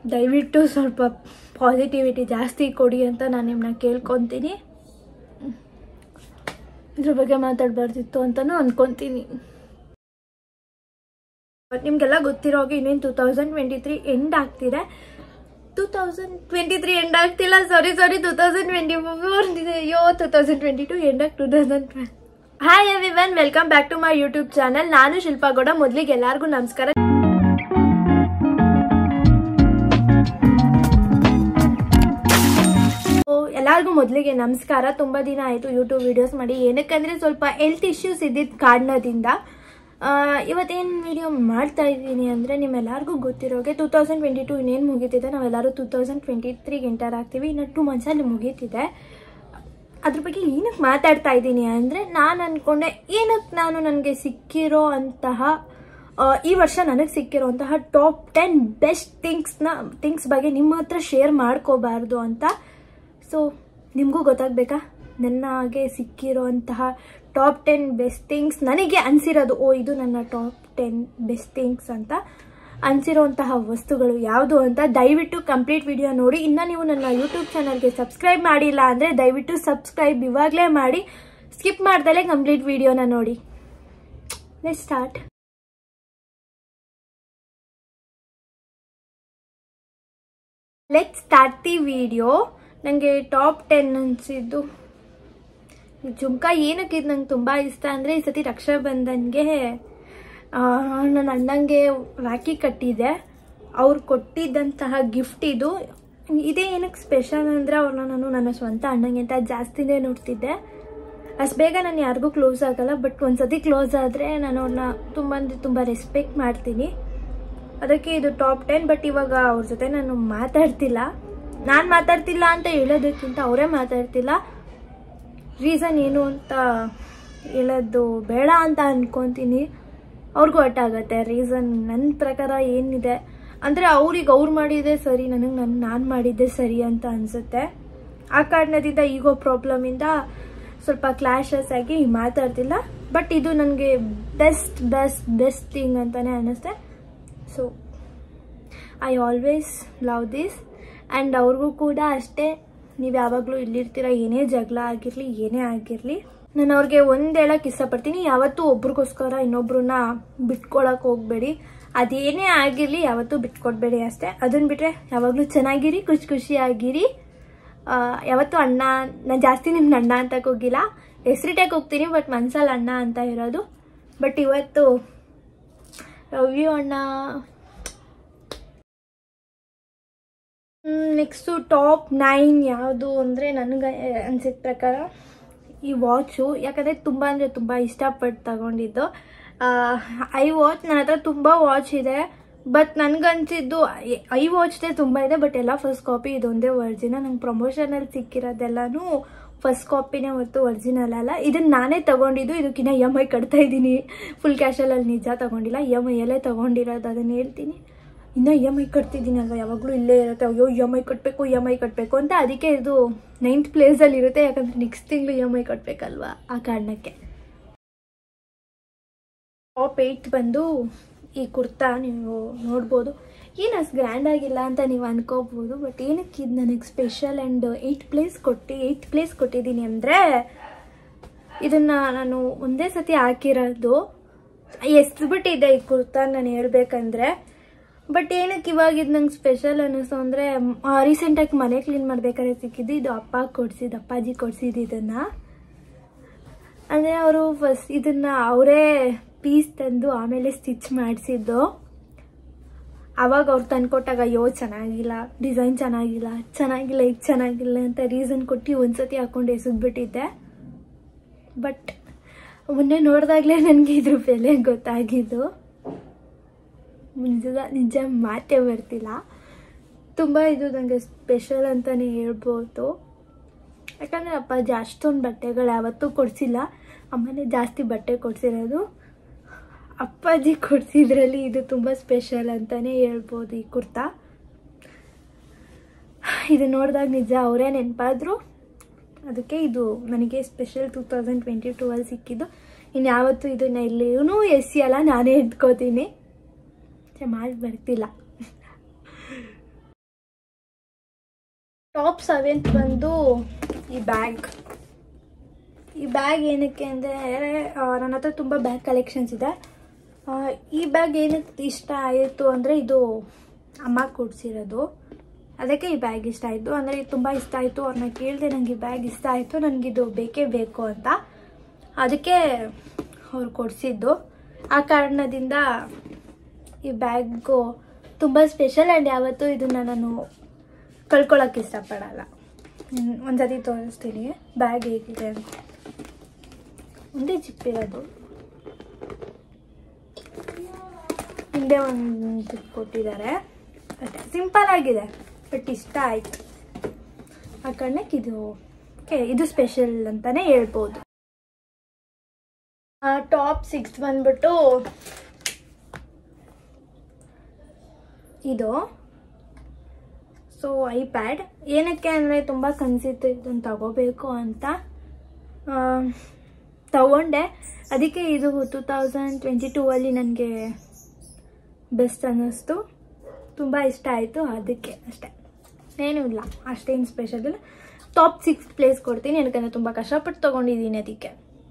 ದಯವಿಟ್ಟು ಸ್ವಲ್ಪ ಪಾಸಿಟಿವಿಟಿ ಜಾಸ್ತಿ ಕೊಡಿ ಅಂತ ನಾನು ನಿಮ್ಮನ್ನ ಕೇಳ್ಕೊತೀನಿ ಇದ್ರ ಬಗ್ಗೆ ಮಾತಾಡಬಾರ್ದಿತ್ತು ಅಂತಲೂ ಅಂದ್ಕೊತೀನಿ ನಿಮಗೆಲ್ಲ ಗೊತ್ತಿರೋ ಹಾಗೆ ಇನ್ನೇನು two thousand twenty three end ಆಗ್ತಿದೆ two thousand twenty three end ಆಗ್ತಿಲ್ಲ sorry sorry two thousand twenty four ಅಯ್ಯೋ two thousand twenty two end ಆಗಿ two thousand twelve hi everyone welcome back to my YouTube channel ನಾನು ಶಿಲ್ಪಾ ಗೌಡ ಮೊದಲಿಗೆ ಎಲ್ಲರಿಗೂ ನಮಸ್ಕಾರ So, ಎಲ್ಲರಿಗೂ ಮೊದಲಿಗೆ ನಮಸ್ಕಾರ ತುಂಬ ದಿನ ಆಯಿತು ಯೂಟ್ಯೂಬ್ ವಿಡಿಯೋಸ್ ಮಾಡಿ ಏನಕ್ಕಂದ್ರೆ ಸ್ವಲ್ಪ ಹೆಲ್ತ್ ಇಶ್ಯೂಸ್ ಇದ್ದಿದ್ದ ಕಾರಣದಿಂದ ಆ, ಇವತ್ತೇನು ವಿಡಿಯೋ ಮಾಡ್ತಾ ಇದ್ದೀನಿ ಅಂದರೆ ನಿಮ್ಮೆಲ್ಲರಿಗೂ ಗೊತ್ತಿರೋಗೆ ಟೂ ತೌಸಂಡ್ ಟ್ವೆಂಟಿ ಟು ಇನ್ನೇನು ಮುಗೀತಿದೆ ನಾವೆಲ್ಲರೂ ಟೂ ತೌಸಂಡ್ ಟ್ವೆಂಟಿ ತ್ರೀಗೆ ಎಂಟರ್ ಆಗ್ತೀವಿ ಇನ್ನು ಟೂ ಮಂತ್ಸಲ್ಲಿ ಮುಗೀತಿದೆ ಅದ್ರ ಬಗ್ಗೆ ಏನಕ್ಕೆ ಮಾತಾಡ್ತಾ ಇದ್ದೀನಿ ಅಂದರೆ ನಾನು ಅಂದ್ಕೊಂಡೆ ಏನಕ್ಕೆ ನಾನು ನನಗೆ ಸಿಕ್ಕಿರೋ ಅಂತಹ ಆ, ಈ ವರ್ಷ ನನಗೆ ಸಿಕ್ಕಿರೋಂತಹ ಟಾಪ್ ಟೆನ್ ಬೆಸ್ಟ್ ಥಿಂಗ್ಸ್ನ ಥಿಂಗ್ಸ್ ಬಗ್ಗೆ ನಿಮ್ಮ ಹತ್ರ ಶೇರ್ ಮಾಡ್ಕೋಬಾರ್ದು ಅಂತ ಸೊ ನಿಮಗೂ ಗೊತ್ತಾಗಬೇಕಾ ನನ್ನ ಹಾಗೆ ಸಿಕ್ಕಿರೋಂತಹ ಟಾಪ್ ಟೆನ್ ಬೆಸ್ಟ್ ಥಿಂಗ್ಸ್ ನನಗೆ ಅನಿಸಿರೋದು ಓ ಇದು ನನ್ನ ಟಾಪ್ ಟೆನ್ ಬೆಸ್ಟ್ ಥಿಂಗ್ಸ್ ಅಂತ ಅನಿಸಿರೋಂತಹ ವಸ್ತುಗಳು ಯಾವುದು ಅಂತ ದಯವಿಟ್ಟು ಕಂಪ್ಲೀಟ್ ವಿಡಿಯೋ ನೋಡಿ ಇನ್ನು ನೀವು ನನ್ನ ಯೂಟ್ಯೂಬ್ ಚಾನಲ್ಗೆ ಸಬ್ಸ್ಕ್ರೈಬ್ ಮಾಡಿಲ್ಲ ಅಂದರೆ ದಯವಿಟ್ಟು ಸಬ್ಸ್ಕ್ರೈಬ್ ಇವಾಗಲೇ ಮಾಡಿ ಸ್ಕಿಪ್ ಮಾಡ್ದಲೇ ಕಂಪ್ಲೀಟ್ ವಿಡಿಯೋನ ನೋಡಿ let start let start the video ನನಗೆ ಟಾಪ್ ಟೆನ್ ಅನಿಸಿದ್ದು ಈ ಜುಮ್ಕಾ ಏನಕ್ಕೆ ಇದು ನಂಗೆ ತುಂಬ ಇಷ್ಟ ಅಂದರೆ ಈ ಸತಿ ರಕ್ಷಾಬಂಧನ್ಗೆ ಆ, ನನ್ನ ಅಣ್ಣಂಗೆ ರಾಖಿ ಕಟ್ಟಿದೆ ಅವ್ರು ಕೊಟ್ಟಿದ್ದಂತಹ ಗಿಫ್ಟ್ ಇದು ಇದೇ ಏನಕ್ಕೆ ಸ್ಪೆಷಲ್ ಅಂದರೆ ಅವ್ರನ್ನ ನಾನು ನನ್ನ ಸ್ವಂತ ಅಣ್ಣಂಗಿಂತ ಜಾಸ್ತಿನೇ ನೋಡ್ತಿದ್ದೆ ಅಷ್ಟು ಬೇಗ ನಾನು ಯಾರಿಗೂ ಕ್ಲೋಸ್ ಆಗಲ್ಲ ಬಟ್ ಒಂದ್ಸತಿ ಕ್ಲೋಸ್ ಆದರೆ ನಾನು ಅವ್ರನ್ನ ತುಂಬ ಅಂದರೆ ತುಂಬ ರೆಸ್ಪೆಕ್ಟ್ ಮಾಡ್ತೀನಿ ಅದಕ್ಕೆ ಇದು ಟಾಪ್ ಟೆನ್ ಬಟ್ ಇವಾಗ ಅವ್ರ ಜೊತೆ ನಾನು ಮಾತಾಡ್ತಿಲ್ಲ ನಾನು ಮಾತಾಡ್ತಿಲ್ಲ ಅಂತ ಹೇಳೋದಕ್ಕಿಂತ ಅವರೇ ಮಾತಾಡ್ತಿಲ್ಲ ರೀಸನ್ ಏನು ಅಂತ ಹೇಳೋದು ಬೇಡ ಅಂತ ಅನ್ಕೊತೀನಿ ಅವ್ರಿಗೂ ಆಗುತ್ತೆ ರೀಸನ್ ನನ್ನ ಪ್ರಕಾರ ಏನಿದೆ ಅಂದರೆ ಅವ್ರಿಗೆ ಅವ್ರು ಮಾಡಿದ್ದೆ ಸರಿ ನನಗೆ ನನ್ನ ನಾನು ಮಾಡಿದ್ದೆ ಸರಿ ಅಂತ ಅನಿಸುತ್ತೆ ಆ ಕಾರಣದಿಂದ ಈಗೋ ಪ್ರಾಬ್ಲಮಿಂದ ಸ್ವಲ್ಪ ಕ್ಲಾಶಸ್ ಆಗಿ ಮಾತಾಡ್ತಿಲ್ಲ ಬಟ್ ಇದು ನನಗೆ ಬೆಸ್ಟ್ ಬೆಸ್ಟ್ ಬೆಸ್ಟ್ ಥಿಂಗ್ ಅಂತಲೇ ಅನ್ನಿಸ್ತೆ so I always love this and ಅವ್ರಿಗೂ ಕೂಡ ಅಷ್ಟೇ ನೀವು ಯಾವಾಗಲೂ ಇಲ್ಲಿರ್ತೀರ ಏನೇ ಜಗಳ ಆಗಿರಲಿ ಏನೇ ಆಗಿರಲಿ ನಾನು ಅವ್ರಿಗೆ ಒಂದು ಹೇಳಕ್ಕೆ ಇಷ್ಟಪಡ್ತೀನಿ ಯಾವತ್ತೂ ಒಬ್ರಿಗೋಸ್ಕರ ಇನ್ನೊಬ್ರನ್ನ ಬಿಟ್ಕೊಳಕ್ಕೆ ಹೋಗಬೇಡಿ ಅದೇನೇ ಆಗಿರಲಿ ಯಾವತ್ತೂ ಬಿಟ್ಕೊಡ್ಬೇಡಿ ಅಷ್ಟೇ ಅದನ್ನ ಬಿಟ್ಟರೆ ಯಾವಾಗಲೂ ಚೆನ್ನಾಗಿರಿ ಖುಷಿ ಖುಷಿಯಾಗಿರಿ ಆ, ಯಾವತ್ತೂ ಅಣ್ಣ ನಾನು ಜಾಸ್ತಿ ನಿಮ್ನ ಅಣ್ಣ ಅಂತಕ್ಕೆ ಹೋಗಿಲ್ಲ ಹೆಸ್ರಿಟಕ್ಕೆ ಹೋಗ್ತೀನಿ ಬಟ್ ಮನ್ಸಲ್ಲಿ ಅಣ್ಣ ಅಂತ ಇರೋದು ಬಟ್ ಇವತ್ತು ರವ್ಯು ಅಣ್ಣ ನೆಕ್ಸ್ಟು ಟಾಪ್ ನೈನ್ ಯಾವುದು ಅಂದರೆ ನನಗೆ ಅನ್ಸಿದ ಪ್ರಕಾರ ಈ ವಾಚು ಯಾಕಂದರೆ ತುಂಬ ಅಂದರೆ ತುಂಬ ಇಷ್ಟಪಟ್ಟು ತಗೊಂಡಿದ್ದು ಐ ವಾಚ್ ನನ್ನ ಹತ್ರ ತುಂಬ ವಾಚ್ ಇದೆ ಬಟ್ ನನಗನ್ಸಿದ್ದು ಐ ವಾಚ್ದೇ ತುಂಬ ಇದೆ ಬಟ್ ಎಲ್ಲ ಫಸ್ಟ್ ಕಾಪಿ ಇದೊಂದೇ ಒರಿಜಿನಲ್ ನಂಗೆ ಪ್ರಮೋಷನಲ್ಲಿ ಸಿಕ್ಕಿರೋದೆಲ್ಲನೂ ಫಸ್ಟ್ ಕಾಪಿನೇ ಹೊತ್ತು ಒರಿಜಿನಲ್ ಅಲ್ಲ ಇದನ್ನು ನಾನೇ ತಗೊಂಡಿದ್ದು ಇದಕ್ಕಿಂತ ಇ ಎಮ್ ಐ ಕಟ್ತಾ ಇದ್ದೀನಿ ಫುಲ್ ಕ್ಯಾಶಲ್ಲಿ ನಿಜ ತಗೊಂಡಿಲ್ಲ ಇ ಎಮ್ ಐಯಲ್ಲೇ ತಗೊಂಡಿರೋದು ಅದನ್ನು ಹೇಳ್ತೀನಿ ಇನ್ನು ಇ ಎಮ್ ಐ ಕಟ್ತಿದ್ದೀನಿ ಅಲ್ವಾ ಯಾವಾಗಲೂ ಇಲ್ಲೇ ಇರುತ್ತೆ ಅಯ್ಯೋ ಇ ಎಮ್ ಐ ಕಟ್ಟಬೇಕು ಇ ಎಮ್ ಐ ಕಟ್ಟಬೇಕು ಅಂತ ಅದಕ್ಕೆ ಇದು ನೈನ್ತ್ ಪ್ಲೇಸಲ್ಲಿ ಇರುತ್ತೆ ಯಾಕಂದರೆ ನೆಕ್ಸ್ಟ್ ತಿಂಗಳು ಇ ಎಮ್ ಐ ಕಟ್ಟಬೇಕಲ್ವಾ ಆ ಕಾರಣಕ್ಕೆ ಟಾಪ್ ಏಯ್ಟ್ ಬಂದು ಈ ಕುರ್ತಾ ನೀವು ನೋಡ್ಬೋದು ಏನು ಅಷ್ಟು ಗ್ರ್ಯಾಂಡ್ ಆಗಿಲ್ಲ ಅಂತ ನೀವು ಅನ್ಕೋಬೋದು ಬಟ್ ಏನಕ್ಕೆ ಇದು ನನಗೆ ಸ್ಪೆಷಲ್ ಆ್ಯಂಡ್ ಏಯ್ಟ್ ಪ್ಲೇಸ್ ಕೊಟ್ಟು ಏಯ್ಟ್ ಪ್ಲೇಸ್ ಕೊಟ್ಟಿದ್ದೀನಿ ಅಂದರೆ ಇದನ್ನು ನಾನು ಒಂದೇ ಸತಿ ಹಾಕಿರೋದು ಎಷ್ಟು ಬಿಟ್ಟಿದೆ ಈ ಕುರ್ತಾ ನಾನು ಹೇಳ್ಬೇಕಂದ್ರೆ ಬಟ್ ಏನಕ್ಕೆ ಇವಾಗ ಇದು ನಂಗೆ ಸ್ಪೆಷಲ್ ಅನ್ನಿಸ್ತು ಅಂದರೆ ರೀಸೆಂಟಾಗಿ ಮನೆ ಕ್ಲೀನ್ ಮಾಡ್ಬೇಕಾದ್ರೆ ಸಿಕ್ಕಿದ್ದು ಇದು ಅಪ್ಪ ಕೊಡ್ಸಿದ್ದು ಅಪ್ಪಾಜಿ ಕೊಡ್ಸಿದ್ದು ಇದನ್ನು ಅಂದರೆ ಅವರು ಫಸ್ಟ್ ಇದನ್ನು ಅವರೇ ಪೀಸ್ ತಂದು ಆಮೇಲೆ ಸ್ಟಿಚ್ ಮಾಡಿಸಿದ್ದು ಅವಾಗ ಅವ್ರು ತಂದ್ಕೊಟ್ಟಾಗ ಅಯ್ಯೋ ಚೆನ್ನಾಗಿಲ್ಲ ಡಿಸೈನ್ ಚೆನ್ನಾಗಿಲ್ಲ ಚೆನ್ನಾಗಿಲ್ಲ ಇದು ಚೆನ್ನಾಗಿಲ್ಲ ಅಂತ ರೀಸನ್ ಕೊಟ್ಟು ಒಂದ್ಸತಿ ಹಾಕೊಂಡು ಎಸೆದ್ಬಿಟ್ಟಿದ್ದೆ ಬಟ್ ಮೊನ್ನೆ ನೋಡಿದಾಗಲೇ ನನಗೆ ಇದ್ರ ಬೆಲೆ ಗೊತ್ತಾಗಿದ್ದು ನಿಜ ನಿಜ ಮಾತೇ ಬರ್ತಿಲ್ಲ ತುಂಬ ಇದು ನನಗೆ ಸ್ಪೆಷಲ್ ಅಂತಲೇ ಹೇಳ್ಬೋದು ಯಾಕಂದರೆ ಅಪ್ಪಾಜಿ ಅಷ್ಟೊಂದು ಬಟ್ಟೆಗಳು ಯಾವತ್ತೂ ಕೊಡಿಸಿಲ್ಲ ಅಮ್ಮನೇ ಜಾಸ್ತಿ ಬಟ್ಟೆ ಕೊಡಿಸಿರೋದು ಅಪ್ಪಾಜಿ ಕೊಡಿಸಿದ್ರಲ್ಲಿ ಇದು ತುಂಬ ಸ್ಪೆಷಲ್ ಅಂತಲೇ ಹೇಳ್ಬೋದು ಈ ಕುರ್ತಾ ಇದು ನೋಡಿದಾಗ ನಿಜ ಅವರೇ ನೆನಪಾದ್ರು ಅದಕ್ಕೆ ಇದು ನನಗೆ special two thousand twenty two ಅಲ್ಲಿ ಸಿಕ್ಕಿದ್ದು ಇನ್ನು ಯಾವತ್ತೂ ಇದನ್ನು ಎಲ್ಲಿಯೂ ಎಸಿಯಲ್ಲ ನಾನೇ ಎತ್ಕೋತೀನಿ ಮಾಡಿ ಬರ್ತಿಲ್ಲ ಟಾಪ್ ಸೆವೆಂತ್ ಬಂದು ಈ ಬ್ಯಾಗ್ ಈ ಬ್ಯಾಗ್ ಏನಕ್ಕೆ ಅಂದರೆ ನನ್ನ ಹತ್ರ ತುಂಬ ಬ್ಯಾಗ್ ಕಲೆಕ್ಷನ್ಸ್ ಇದೆ ಆ, ಈ ಬ್ಯಾಗ್ ಏನಕ್ಕೆ ಇಷ್ಟ ಆಯಿತು ಅಂದರೆ ಇದು ಅಮ್ಮ ಕೊಡಿಸಿರೋದು ಅದಕ್ಕೆ ಈ ಬ್ಯಾಗ್ ಇಷ್ಟ ಆಯಿತು ಅಂದರೆ ಇದು ತುಂಬ ಇಷ್ಟ ಆಯಿತು ಅವ್ರನ್ನ ಕೇಳಿದೆ ನನಗೆ ಈ ಬ್ಯಾಗ್ ಇಷ್ಟ ಆಯಿತು ನನಗಿದು ಬೇಕೇ ಬೇಕು ಅಂತ ಅದಕ್ಕೆ ಅವ್ರು ಕೊಡಿಸಿದ್ದು ಆ ಕಾರಣದಿಂದ ಈ ಬ್ಯಾಗು ತುಂಬ ಸ್ಪೆಷಲ್ ಆ್ಯಂಡ್ ಯಾವತ್ತೂ ಇದನ್ನು ನಾನು ಕಳ್ಕೊಳ್ಳೋಕೆ ಇಷ್ಟಪಡಲ್ಲ ಹ್ಮ್, ಒಂದ್ಸತಿ ತೋರಿಸ್ತೀನಿ ಬ್ಯಾಗ್ ಹೇಗಿದೆ ಅಂತ ಒಂದೇ ಜಿಪ್ ಇರೋದು ಹಿಂದೆ ಒಂದು ಜಿಪ್ ಕೊಟ್ಟಿದ್ದಾರೆ ಅಷ್ಟೇ ಸಿಂಪಲ್ ಆಗಿದೆ ಬಟ್ ಇಷ್ಟ ಆಯ್ತು ಆ ಕಾರಣಕ್ಕೆ ಇದು ಓಕೆ ಇದು ಸ್ಪೆಷಲ್ ಅಂತಾನೆ ಹೇಳ್ಬೋದು ಟಾಪ್ ಸಿಕ್ಸ್ ಬಂದ್ಬಿಟ್ಟು ಇದು ಸೊ ಐಪ್ಯಾಡ್ ಏನಕ್ಕೆ ಅಂದರೆ ತುಂಬ ಕನಸಿತ್ತು ಇದನ್ನು ತಗೋಬೇಕು ಅಂತ ಆ, ತಗೊಂಡೆ ಅದಕ್ಕೆ ಇದು ಟೂ ತೌಸಂಡ್ ಟ್ವೆಂಟಿ ಟೂ ಅಲ್ಲಿ ನನಗೆ ಬೆಸ್ಟ್ ಅನ್ನಿಸ್ತು ತುಂಬ ಇಷ್ಟ ಆಯಿತು ಅದಕ್ಕೆ ಅಷ್ಟೇ ಏನೂ ಇಲ್ಲ ಅಷ್ಟೇನು ಸ್ಪೆಷಲ್ ಇಲ್ಲ ಟಾಪ್ ಸಿಕ್ಸ್ ಪ್ಲೇಸ್ ಕೊಡ್ತೀನಿ ಯಾಕಂದರೆ ತುಂಬ ಕಷ್ಟಪಟ್ಟು ತೊಗೊಂಡಿದ್ದೀನಿ ಅದಕ್ಕೆ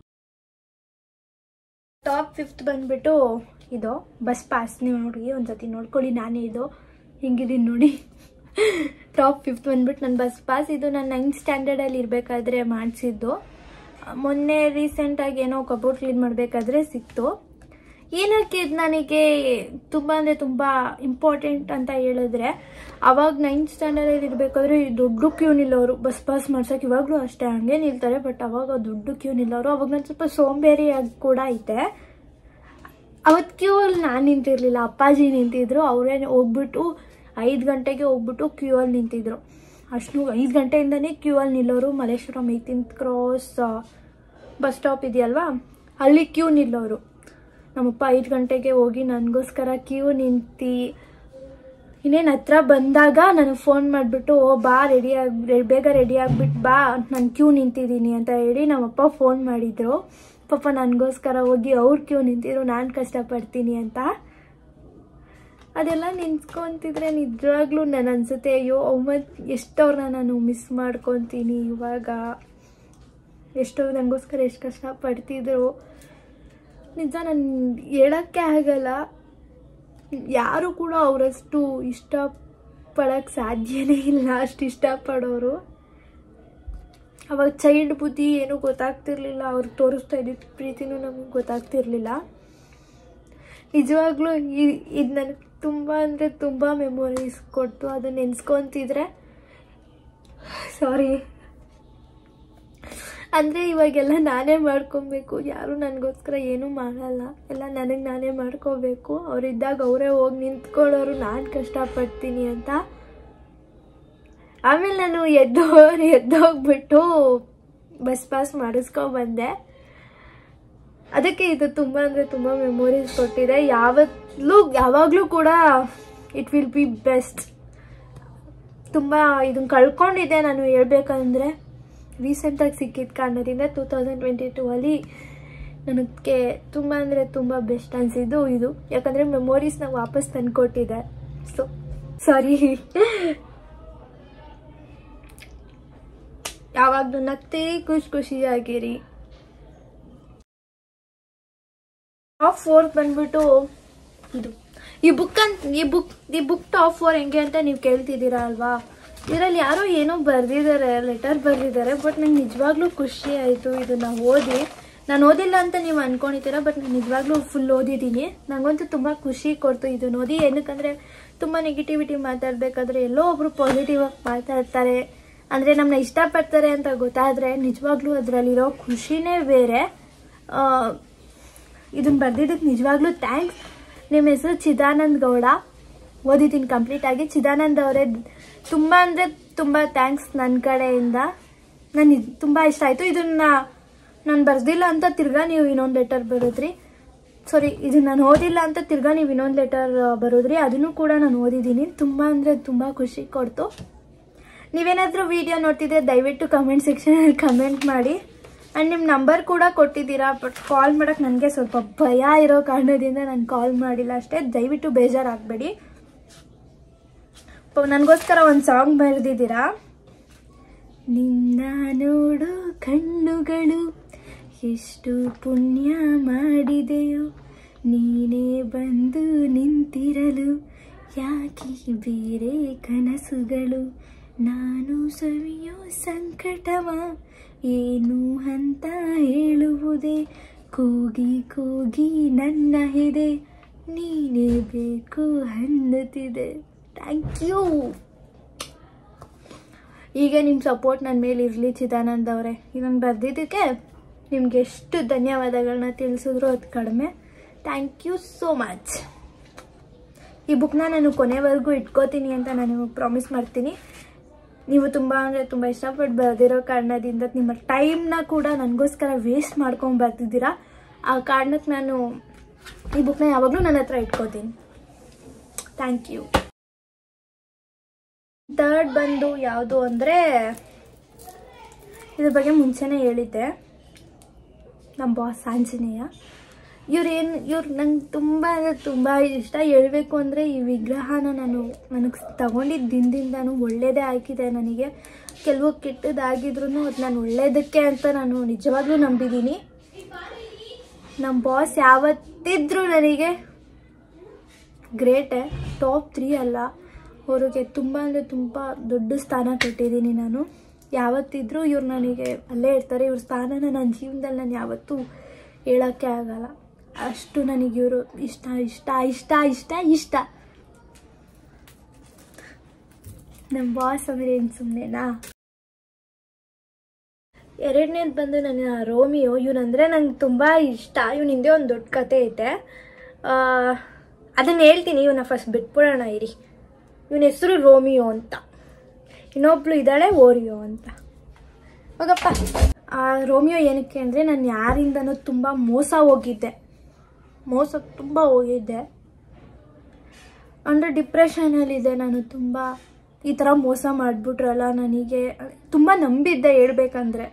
ಟಾಪ್ ಫಿಫ್ತ್ ಬಂದ್ಬಿಟ್ಟು ಇದು ಬಸ್ ಪಾಸ್ ನೀವು ನೋಡಿ ಒಂದ್ಸತಿ ನೋಡ್ಕೊಳ್ಳಿ ನಾನೇ ಇದು ಹಿಂಗಿದ್ದೀನಿ ನೋಡಿ ಟಾಪ್ ಫಿಫ್ತ್ ಬಂದ್ಬಿಟ್ಟು ನನ್ನ ಬಸ್ ಪಾಸ್ ಇದು ನಾನು ನೈನ್ತ್ ಸ್ಟ್ಯಾಂಡರ್ಡಲ್ಲಿ ಇರಬೇಕಾದ್ರೆ ಮಾಡಿಸಿದ್ದು ಮೊನ್ನೆ ರೀಸೆಂಟಾಗಿ ಏನೋ ಕಬೋರ್ಡ್ ಕ್ಲೀನ್ ಮಾಡಬೇಕಾದ್ರೆ ಸಿಕ್ತು ಏನಕ್ಕೆ ಇದು ನನಗೆ ತುಂಬ ಅಂದರೆ ತುಂಬ ಇಂಪಾರ್ಟೆಂಟ್ ಅಂತ ಹೇಳಿದ್ರೆ ಅವಾಗ ನೈನ್ತ್ ಸ್ಟ್ಯಾಂಡರ್ಡಲ್ಲಿ ಇರಬೇಕಾದ್ರೆ ದೊಡ್ಡ ಕ್ಯೂ ನಿಲ್ಲೋರು ಬಸ್ ಪಾಸ್ ಮಾಡ್ಸೋಕೆ ಇವಾಗಲೂ ಅಷ್ಟೇ ಹಂಗೆ ನಿಲ್ತಾರೆ ಬಟ್ ಅವಾಗ ದೊಡ್ಡ ಕ್ಯೂ ನಿಲ್ಲೋರು ಅವಾಗ ನಾನು ಸ್ವಲ್ಪ ಸೋಂಬೇರಿಯಾಗಿ ಕೂಡ ಐತೆ ಅವತ್ತು ಕ್ಯೂ ಅಲ್ಲಿ ನಾನು ನಿಂತಿರ್ಲಿಲ್ಲ ಅಪ್ಪಾಜಿ ನಿಂತಿದ್ರು ಅವರೇ ಹೋಗ್ಬಿಟ್ಟು ಐದು ಗಂಟೆಗೆ ಹೋಗ್ಬಿಟ್ಟು ಕ್ಯೂ ಅಲ್ಲಿ ನಿಂತಿದ್ರು ಅಷ್ಟು ಐದು ಗಂಟೆಯಿಂದನೇ ಕ್ಯೂ ಅಲ್ಲಿ ನಿಲ್ಲೋರು Malleshwaram eighteenth cross bus stop ಇದೆಯಲ್ವಾ ಅಲ್ಲಿ ಕ್ಯೂ ನಿಲ್ಲೋರು ನಮ್ಮಪ್ಪ ಐದು ಗಂಟೆಗೆ ಹೋಗಿ ನನಗೋಸ್ಕರ ಕ್ಯೂ ನಿಂತು ಇನ್ನೇನು ಹತ್ರ ಬಂದಾಗ ನನಗೆ ಫೋನ್ ಮಾಡಿಬಿಟ್ಟು ಓ ಬಾ ರೆಡಿ ಆಗಿ ಬೇಗ ರೆಡಿ ಆಗಿಬಿಟ್ಟು ಬಾ ನಾನು ಕ್ಯೂ ನಿಂತಿದ್ದೀನಿ ಅಂತ ಹೇಳಿ ನಮ್ಮಪ್ಪ ಫೋನ್ ಮಾಡಿದ್ರು ಪಾಪ ನನಗೋಸ್ಕರ ಹೋಗಿ ಅವ್ರು ಕ್ಯೂ ನಿಂತಿದ್ರು ನಾನು ಕಷ್ಟಪಡ್ತೀನಿ ಅಂತ ಅದೆಲ್ಲ ನಿಂತ್ಕೊಂತಿದ್ರೆ ನಿಜವಾಗ್ಲೂ ನಾನು ಅನ್ಸುತ್ತೆ ಅಯ್ಯೋ ಅಮ್ಮ ಎಷ್ಟವ್ರನ್ನ ನಾನು ಮಿಸ್ ಮಾಡ್ಕೊತೀನಿ ಇವಾಗ ಎಷ್ಟೋ ನನಗೋಸ್ಕರ ಎಷ್ಟು ಕಷ್ಟಪಡ್ತಿದ್ರು ನಿಜ ನಾನು ಹೇಳೋಕ್ಕೆ ಆಗಲ್ಲ ಯಾರು ಕೂಡ ಅವರಷ್ಟು ಇಷ್ಟಪಡೋಕ್ಕೆ ಸಾಧ್ಯನೇ ಇಲ್ಲ ಅಷ್ಟು ಇಷ್ಟಪಡೋರು ಅವಾಗ ಚೈಲ್ಡ್ ಬುದ್ಧಿ ಏನೂ ಗೊತ್ತಾಗ್ತಿರ್ಲಿಲ್ಲ ಅವ್ರು ತೋರಿಸ್ತಾ ಇದ್ದಿದ್ದು ಪ್ರೀತಿನೂ ನಮಗೆ ಗೊತ್ತಾಗ್ತಿರ್ಲಿಲ್ಲ ನಿಜವಾಗ್ಲೂ ಇದು ನನಗೆ ತುಂಬ ಅಂದರೆ ತುಂಬ ಮೆಮೊರೀಸ್ ಕೊಟ್ಟು ಅದನ್ನ ನೆನೆಸ್ಕೊತಿದ್ರೆ ಸಾರಿ ಅಂದರೆ ಇವಾಗೆಲ್ಲ ನಾನೇ ಮಾಡ್ಕೊಬೇಕು ಯಾರು ನನಗೋಸ್ಕರ ಏನೂ ಮಾಡಲ್ಲ ಎಲ್ಲ ನನಗೆ ನಾನೇ ಮಾಡ್ಕೋಬೇಕು ಅವರಿದ್ದಾಗ ಅವರೇ ಹೋಗಿ ನಿಂತ್ಕೊಳ್ಳೋರು ನಾನು ಕಷ್ಟಪಡ್ತೀನಿ ಅಂತ ಆಮೇಲೆ ನಾನು ಎದ್ದು ಎದ್ದೋಗ್ಬಿಟ್ಟು ಬಸ್ ಪಾಸ್ ಮಾಡಿಸ್ಕೊಂಬಂದೆ ಅದಕ್ಕೆ ಇದು ತುಂಬ ಅಂದರೆ ತುಂಬ ಮೆಮೊರೀಸ್ ಕೊಟ್ಟಿದೆ ಯಾವತ್ತಲೂ ಯಾವಾಗಲೂ ಕೂಡ ಇಟ್ ವಿಲ್ ಬಿ ಬೆಸ್ಟ್ ತುಂಬ ಇದನ್ನು ಕಳ್ಕೊಂಡಿದ್ದೆ ನಾನು ಹೇಳ್ಬೇಕಂದ್ರೆ ರೀಸೆಂಟಾಗಿ ಸಿಕ್ಕಿದ ಕಾರಣದಿಂದ ಟೂ ತೌಸಂಡ್ ಟ್ವೆಂಟಿ ಟೂ ಅಲ್ಲಿ ನನಗೆ ತುಂಬ ಅಂದರೆ ತುಂಬ ಬೆಸ್ಟ್ ಅನಿಸಿದ್ದು ಇದು ಯಾಕಂದರೆ ಮೆಮೊರೀಸ್ನ ವಾಪಸ್ ತಂದುಕೊಟ್ಟಿದೆ ಸೊ ಸಾರಿ ಯಾವಾಗಲೂ ನಗ್ತೇ ಖುಷಿ ಖುಷಿಯಾಗಿರಿ ಟಾಪ್ ಫೋರ್ತ್ ಬಂದ್ಬಿಟ್ಟು ಇದು ಈ ಬುಕ್ ಅಂತ ಈ ಬುಕ್ ಈ ಬುಕ್ ಟಾಪ್ ಫೋರ್ ಹೆಂಗೆ ಅಂತ ನೀವು ಕೇಳ್ತಿದ್ದೀರಾ ಅಲ್ವಾ ಇದರಲ್ಲಿ ಯಾರೋ ಏನೋ ಬರೆದಿದ್ದಾರೆ ಲೆಟರ್ ಬರೆದಿದ್ದಾರೆ ಬಟ್ ನಂಗೆ ನಿಜವಾಗ್ಲೂ ಖುಷಿ ಆಯಿತು ಇದನ್ನ ಓದಿ ನಾನು ಓದಿಲ್ಲ ಅಂತ ನೀವು ಅನ್ಕೊಂಡಿದ್ದೀರಾ ಬಟ್ ನಾನು ನಿಜವಾಗ್ಲೂ ಫುಲ್ ಓದಿದ್ದೀನಿ ನನಗಂತೂ ತುಂಬ ಖುಷಿ ಕೊಡ್ತು ಇದನ್ನ ಓದಿ ಏನಕ್ಕಂದರೆ ತುಂಬ ನೆಗೆಟಿವಿಟಿ ಮಾತಾಡಬೇಕಾದ್ರೆ ಎಲ್ಲೋ ಒಬ್ರು ಪಾಸಿಟಿವ್ ಆಗಿ ಮಾತಾಡ್ತಾರೆ ಅಂದರೆ ನಮ್ಮನ್ನ ಇಷ್ಟಪಡ್ತಾರೆ ಅಂತ ಗೊತ್ತಾದರೆ ನಿಜವಾಗ್ಲೂ ಅದರಲ್ಲಿರೋ ಖುಷಿನೇ ಬೇರೆ ಇದನ್ನ ಬರ್ದಿದ್ದಕ್ಕೆ ನಿಜವಾಗ್ಲೂ ಥ್ಯಾಂಕ್ಸ್ ನಿಮ್ಮ ಹೆಸರು ಚಿದಾನಂದ್ ಗೌಡ ಓದಿದ್ದೀನಿ ಕಂಪ್ಲೀಟ್ ಆಗಿ ಚಿದಾನಂದ್ ಅವರೇ ತುಂಬ ಅಂದರೆ ತುಂಬ ಥ್ಯಾಂಕ್ಸ್ ನನ್ನ ಕಡೆಯಿಂದ ನಾನು ತುಂಬ ಇಷ್ಟ ಆಯಿತು ಇದನ್ನ ನಾನು ಬರ್ದಿಲ್ಲ ಅಂತ ತಿರ್ಗಾ ನೀವು ಇನ್ನೊಂದು ಲೆಟರ್ ಬರೋದ್ರಿ ಸಾರಿ ಇದು ನಾನು ಓದಿಲ್ಲ ಅಂತ ತಿರ್ಗಾ ನೀವು ಇನ್ನೊಂದು ಲೆಟರ್ ಬರೋದ್ರಿ ಅದನ್ನು ಕೂಡ ನಾನು ಓದಿದ್ದೀನಿ ತುಂಬ ಅಂದರೆ ತುಂಬ ಖುಷಿ ಕೊಡ್ತು ನೀವೇನಾದರೂ ವಿಡಿಯೋ ನೋಡ್ತಿದ್ರೆ ದಯವಿಟ್ಟು ಕಮೆಂಟ್ ಸೆಕ್ಷನಲ್ಲಿ ಕಮೆಂಟ್ ಮಾಡಿ ಆ್ಯಂಡ್ ನಿಮ್ಮ ನಂಬರ್ ಕೂಡ ಕೊಟ್ಟಿದ್ದೀರಾ ಬಟ್ ಕಾಲ್ ಮಾಡೋಕ್ಕೆ ನನಗೆ ಸ್ವಲ್ಪ ಭಯ ಇರೋ ಕಾರಣದಿಂದ ನಾನು ಕಾಲ್ ಮಾಡಿಲ್ಲ ಅಷ್ಟೇ ದಯವಿಟ್ಟು ಬೇಜಾರಾಗಬೇಡಿ ನನಗೋಸ್ಕರ ಒಂದು ಸಾಂಗ್ ಬರೆದಿದ್ದೀರಾ ನಿನ್ನ ನೋಡೋ ಕಣ್ಣುಗಳು ಎಷ್ಟು ಪುಣ್ಯ ಮಾಡಿದೆಯೋ ನೀನೇ ಬಂದು ನಿಂತಿರಲು ಯಾಕೆ ಬೇರೆ ಕನಸುಗಳು ನಾನು ಸವಿಯೋ ಸಂಕಟವ ಏನು ಅಂತ ಹೇಳುವುದೇ ಕೂಗಿ ಕೂಗಿ ನನ್ನ ಹೆದೆ ನೀನೇ ಬೇಕು ಅನ್ನುತ್ತಿದೆ ಥ್ಯಾಂಕ್ ಯು ಹೀಗೆ ನಿಮ್ಮ ಸಪೋರ್ಟ್ ನನ್ನ ಮೇಲೆ ಇರಲಿ ಚಿದಾನಂದ್ ಅವರೇ ಇದನ್ನು ಬರೆದಿದ್ದಕ್ಕೆ ನಿಮ್ಗೆ ಎಷ್ಟು ಧನ್ಯವಾದಗಳನ್ನ ತಿಳಿಸಿದ್ರು ಅದು ಕಡಿಮೆ ಥ್ಯಾಂಕ್ ಯು ಸೋ ಮಚ್ ಈ ಬುಕ್ನ ನಾನು ಕೊನೆವರೆಗೂ ಇಟ್ಕೋತೀನಿ ಅಂತ ನಾನು ನಿಮಗೆ ಪ್ರಾಮಿಸ್ ಮಾಡ್ತೀನಿ ನೀವು ತುಂಬ ಅಂದರೆ ತುಂಬ ಇಷ್ಟಪಟ್ಟು ಬರೆದಿರೋ ಕಾರಣದಿಂದ ನಿಮ್ಮ ಟೈಮ್ನ ಕೂಡ ನನಗೋಸ್ಕರ ವೇಸ್ಟ್ ಮಾಡ್ಕೊಂಡು ಬರ್ತಿದ್ದೀರಾ ಆ ಕಾರಣಕ್ಕೆ ನಾನು ಈ ಬುಕ್ನ ಯಾವಾಗಲೂ ನನ್ನ ಹತ್ರ ಇಟ್ಕೋತೀನಿ ಥ್ಯಾಂಕ್ ಯು ಥರ್ಡ್ ಬಂದು ಯಾವುದು ಅಂದರೆ ಇದ್ರ ಬಗ್ಗೆ ಮುಂಚೆನೇ ಹೇಳಿದ್ದೆ ನಮ್ಮ ಬಾಸ್ ಆಂಜನೇಯ ಇವ್ರೇನು ಇವ್ರು ನಂಗೆ ತುಂಬ ಅಂದರೆ ತುಂಬ ಇಷ್ಟ ಹೇಳ್ಬೇಕು ಅಂದರೆ ಈ ವಿಗ್ರಹನ ನಾನು ನನಗೆ ತಗೊಂಡಿದ್ದ ದಿನದಿಂದನೂ ಒಳ್ಳೇದೇ ಆಗಿದೆ ನನಗೆ ಕೆಲವು ಕೆಟ್ಟದಾಗಿದ್ರು ಅದು ನಾನು ಒಳ್ಳೇದಕ್ಕೆ ಅಂತ ನಾನು ನಿಜವಾಗ್ಲೂ ನಂಬಿದ್ದೀನಿ ನಮ್ಮ ಬಾಸ್ ಯಾವತ್ತಿದ್ರೂ ನನಗೆ ಗ್ರೇಟೇ ಟಾಪ್ ತ್ರೀ ಅಲ್ಲ ಅವ್ರಿಗೆ ತುಂಬ ಅಂದರೆ ತುಂಬ ದೊಡ್ಡ ಸ್ಥಾನ ಕೊಟ್ಟಿದ್ದೀನಿ ನಾನು ಯಾವತ್ತಿದ್ರೂ ಇವ್ರು ನನಗೆ ಅಲ್ಲೇ ಇರ್ತಾರೆ ಇವ್ರ ಸ್ಥಾನನ ನನ್ನ ಜೀವನದಲ್ಲಿ ನಾನು ಯಾವತ್ತೂ ಹೇಳೋಕ್ಕೆ ಆಗಲ್ಲ ಅಷ್ಟು ನನಗೆ ಇವರು ಇಷ್ಟ ಇಷ್ಟ ಇಷ್ಟ ಇಷ್ಟ ಇಷ್ಟ ನಮ್ಮ ಬಾಸ್ ಅಂದರೆ ಏನು ಸುಮ್ಮನೆನಾ ಎರಡನೇದು ಬಂದು ನನ್ನ ರೋಮಿಯೋ ಇವನಂದರೆ ನಂಗೆ ತುಂಬ ಇಷ್ಟ ಇವನ ಹಿಂದೆ ಒಂದು ದೊಡ್ಡ ಕತೆ ಐತೆ ಅದನ್ನು ಹೇಳ್ತೀನಿ ಇವನ್ನ ಫಸ್ಟ್ ಬಿಟ್ಬಿಡೋಣ ಇರಿ ಇವನ ಹೆಸರು ರೋಮಿಯೋ ಅಂತ ಇನ್ನೊಬ್ಳು ಇದ್ದಾಳೆ ಓರಿಯೋ ಅಂತ ಹೋಗಪ್ಪ ಆ ರೋಮಿಯೋ ಏನಕ್ಕೆ ಅಂದರೆ ನಾನು ಯಾರಿಂದನೂ ತುಂಬ ಮೋಸ ಹೋಗಿದ್ದೆ ಮೋಸ ತುಂಬ ಹೋಗಿದ್ದೆ ಅಂದರೆ ಡಿಪ್ರೆಷನಲ್ಲಿದ್ದೆ ನಾನು ತುಂಬ ಈ ಥರ ಮೋಸ ಮಾಡಿಬಿಟ್ರಲ್ಲ ನನಗೆ ತುಂಬ ನಂಬಿದ್ದೆ ಹೇಳ್ಬೇಕಂದ್ರೆ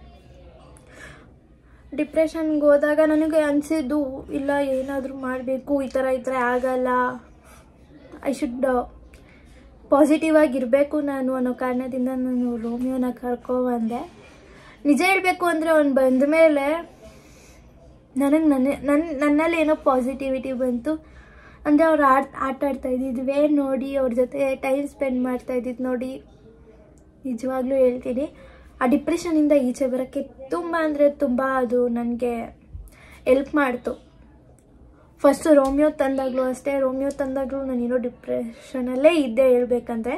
ಡಿಪ್ರೆಷನ್ಗೆ ಹೋದಾಗ ನನಗೆ ಅನಿಸಿದ್ದು ಇಲ್ಲ ಏನಾದರೂ ಮಾಡಬೇಕು ಈ ಥರ ಈ ಥರ ಆಗಲ್ಲ ಐ ಶುಡ್ ಪಾಸಿಟಿವ್ ಆಗಿರಬೇಕು ನಾನು ಅನ್ನೋ ಕಾರಣದಿಂದ ನಾನು ರೋಮಿಯೋನ ಕರ್ಕೊಬಂದೆ ನಿಜ ಹೇಳಬೇಕು ಅಂದರೆ ಅವ್ನು ಬಂದ ಮೇಲೆ ನನಗೆ ನನ್ನ ನನ್ನ ನನ್ನಲ್ಲಿ ಏನೋ ಪಾಸಿಟಿವಿಟಿ ಬಂತು ಅಂದರೆ ಅವ್ರು ಆಟ ಆಟ ಆಡ್ತಾ ಇದ್ದಿದ್ವೇ ನೋಡಿ ಅವ್ರ ಜೊತೆ ಟೈಮ್ ಸ್ಪೆಂಡ್ ಮಾಡ್ತಾ ಇದ್ದಿದ್ದು ನೋಡಿ ನಿಜವಾಗ್ಲೂ ಹೇಳ್ತೀನಿ ಆ ಡಿಪ್ರೆಷನಿಂದ ಈಚೆ ಬರೋಕ್ಕೆ ತುಂಬ ಅಂದರೆ ತುಂಬ ಅದು ನನಗೆ ಎಲ್ಪ್ ಮಾಡ್ತು ಫಸ್ಟು ರೋಮಿಯೋ ತಂದಾಗಲೂ ಅಷ್ಟೇ ರೋಮಿಯೋ ತಂದಾಗಲೂ ನಾನೇನೋ ಡಿಪ್ರೆಷನಲ್ಲೇ ಇದ್ದೆ ಹೇಳ್ಬೇಕಂದ್ರೆ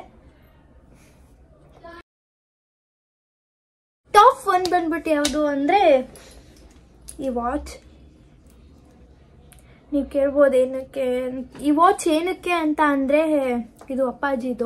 ಟಾಪ್ ಒನ್ ಬಂದ್ಬಿಟ್ಟು ಯಾವುದು ಅಂದರೆ ಈ ವಾಚ್ ನೀವು ಕೇಳ್ಬೋದು ಏನಕ್ಕೆ ಈ ವಾಚ್ ಏನಕ್ಕೆ ಅಂತ ಅಂದರೆ ಇದು ಅಪ್ಪಾಜಿದು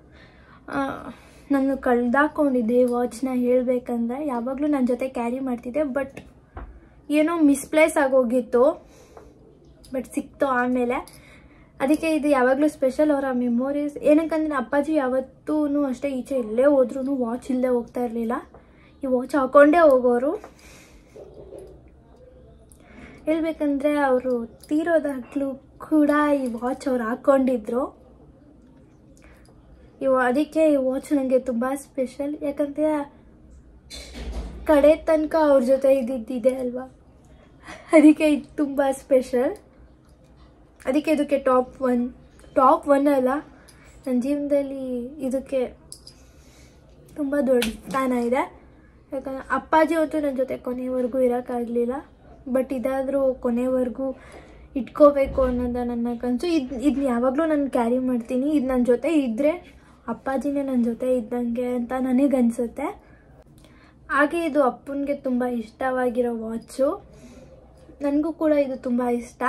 ನಾನು ಕಳ್ದಾಕೊಂಡಿದ್ದೆ ಈ ವಾಚ್ನ ಹೇಳಬೇಕಂದ್ರೆ ಯಾವಾಗಲೂ ನನ್ನ ಜೊತೆ ಕ್ಯಾರಿ ಮಾಡ್ತಿದ್ದೆ ಬಟ್ ಏನೋ ಮಿಸ್ಪ್ಲೇಸ್ ಆಗೋಗಿತ್ತು ಬಟ್ ಸಿಕ್ತು ಆಮೇಲೆ ಅದಕ್ಕೆ ಇದು ಯಾವಾಗಲೂ ಸ್ಪೆಷಲ್ ಅವರ ಮೆಮೊರೀಸ್ ಏನಕ್ಕಂದ್ರೆ ಅಪ್ಪಾಜಿ ಯಾವತ್ತೂ ಅಷ್ಟೇ ಈಚೆ ಎಲ್ಲೇ ಹೋದ್ರೂ ವಾಚ್ ಇಲ್ಲದೆ ಹೋಗ್ತಾ ಇರಲಿಲ್ಲ ಈ ವಾಚ್ ಹಾಕೊಂಡೇ ಹೋಗೋರು ಹೇಳ್ಬೇಕಂದ್ರೆ ಅವರು ತೀರೋದಾಗ್ಲೂ ಕೂಡ ಈ ವಾಚ್ ಅವ್ರು ಹಾಕ್ಕೊಂಡಿದ್ರು ಇವ ಅದಕ್ಕೆ ಈ ವಾಚ್ ನನಗೆ ತುಂಬ ಸ್ಪೆಷಲ್ ಯಾಕಂದರೆ ಕಡೆ ತನಕ ಅವ್ರ ಜೊತೆ ಇದ್ದಿದ್ದಿದೆ ಅಲ್ವಾ ಅದಕ್ಕೆ ಇದು ತುಂಬ ಸ್ಪೆಷಲ್ ಅದಕ್ಕೆ ಇದಕ್ಕೆ ಟಾಪ್ ಒನ್ ಟಾಪ್ ಒನ್ ಅಲ್ಲ ನನ್ನ ಜೀವನದಲ್ಲಿ ಇದಕ್ಕೆ ತುಂಬ ದೊಡ್ಡ ಸ್ಥಾನ ಇದೆ ಯಾಕಂದ್ರೆ ಅಪ್ಪಾಜಿ ಹೊತ್ತು ನನ್ನ ಜೊತೆ ಕೊನೆವರೆಗೂ ಇರೋಕ್ಕಾಗಲಿಲ್ಲ ಬಟ್ ಇದಾದರೂ ಕೊನೆವರೆಗೂ ಇಟ್ಕೋಬೇಕು ಅನ್ನೋದು ನನ್ನ ಕನಸು ಇದು ಇದನ್ನ ಯಾವಾಗಲೂ ನಾನು ಕ್ಯಾರಿ ಮಾಡ್ತೀನಿ ಇದು ನನ್ನ ಜೊತೆ ಇದ್ದರೆ ಅಪ್ಪಾಜಿನೇ ನನ್ನ ಜೊತೆ ಇದ್ದಂಗೆ ಅಂತ ನನಗನ್ಸುತ್ತೆ ಹಾಗೆ ಇದು ಅಪ್ಪನಿಗೆ ತುಂಬ ಇಷ್ಟವಾಗಿರೋ ವಾಚು ನನಗೂ ಕೂಡ ಇದು ತುಂಬ ಇಷ್ಟ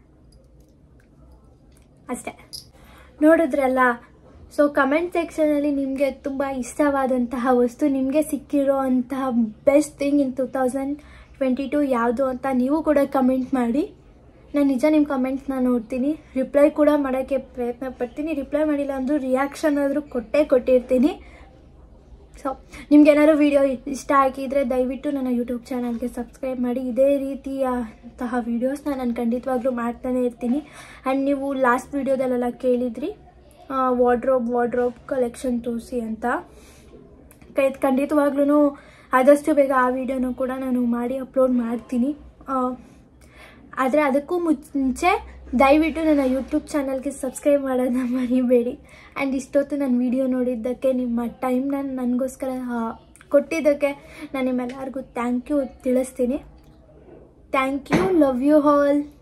ಅಷ್ಟೇ ನೋಡಿದ್ರಲ್ಲ ಸೊ ಕಮೆಂಟ್ ಸೆಕ್ಷನಲ್ಲಿ ನಿಮಗೆ ತುಂಬ ಇಷ್ಟವಾದಂತಹ ವಸ್ತು ನಿಮಗೆ ಸಿಕ್ಕಿರೋ ಅಂತಹ best thing in two thousand twenty two ಯಾವುದು ಅಂತ ನೀವು ಕೂಡ ಕಮೆಂಟ್ ಮಾಡಿ ನಾನು ನಿಜ ನಿಮ್ಮ ಕಮೆಂಟ್ಸ್ನ ನೋಡ್ತೀನಿ ರಿಪ್ಲೈ ಕೂಡ ಮಾಡೋಕ್ಕೆ ಪ್ರಯತ್ನ ಪಡ್ತೀನಿ ರಿಪ್ಲೈ ಮಾಡಿಲ್ಲ ಅಂದರೂ ರಿಯಾಕ್ಷನ್ ಆದರೂ ಕೊಟ್ಟೇ ಕೊಟ್ಟಿರ್ತೀನಿ ಸೊ ನಿಮ್ಗೆ ಏನಾದ್ರು ವಿಡಿಯೋ ಇಷ್ಟ ಆಗಿದ್ರೆ ದಯವಿಟ್ಟು ನನ್ನ ಯೂಟ್ಯೂಬ್ ಚಾನಲ್ಗೆ ಸಬ್ಸ್ಕ್ರೈಬ್ ಮಾಡಿ ಇದೇ ರೀತಿಯಂತಹ ವೀಡಿಯೋಸ್ನ ನಾನು ಖಂಡಿತವಾಗ್ಲೂ ಮಾಡ್ತಾನೆ ಇರ್ತೀನಿ ಆ್ಯಂಡ್ ನೀವು ಲಾಸ್ಟ್ ವೀಡಿಯೋದಲ್ಲೆಲ್ಲ ಕೇಳಿದ್ರಿ ವಾರ್ಡ್ರೋಬ್ ವಾರ್ಡ್ರೋಬ್ ಕಲೆಕ್ಷನ್ ತೋರಿಸಿ ಅಂತ ಖಂಡಿತವಾಗ್ಲೂ ಆದಷ್ಟು ಬೇಗ ಆ ವಿಡಿಯೋನ ಕೂಡ ನಾನು ಮಾಡಿ ಅಪ್ಲೋಡ್ ಮಾಡ್ತೀನಿ ಆದರೆ ಅದಕ್ಕೂ ಮುಂಚೆ ದಯವಿಟ್ಟು ನನ್ನ ಯೂಟ್ಯೂಬ್ ಚಾನಲ್ಗೆ ಸಬ್ಸ್ಕ್ರೈಬ್ ಮಾಡೋದನ್ನ ಮರಿಬೇಡಿ ಆ್ಯಂಡ್ ಇಷ್ಟೊತ್ತು ನನ್ನ ವಿಡಿಯೋ ನೋಡಿದ್ದಕ್ಕೆ ನಿಮ್ಮ ಟೈಮ್ನ ನನಗೋಸ್ಕರ ಕೊಟ್ಟಿದ್ದಕ್ಕೆ ನಾನು ನಿಮ್ಮೆಲ್ಲರಿಗೂ ಥ್ಯಾಂಕ್ ಯು ತಿಳಿಸ್ತೀನಿ thank you love you all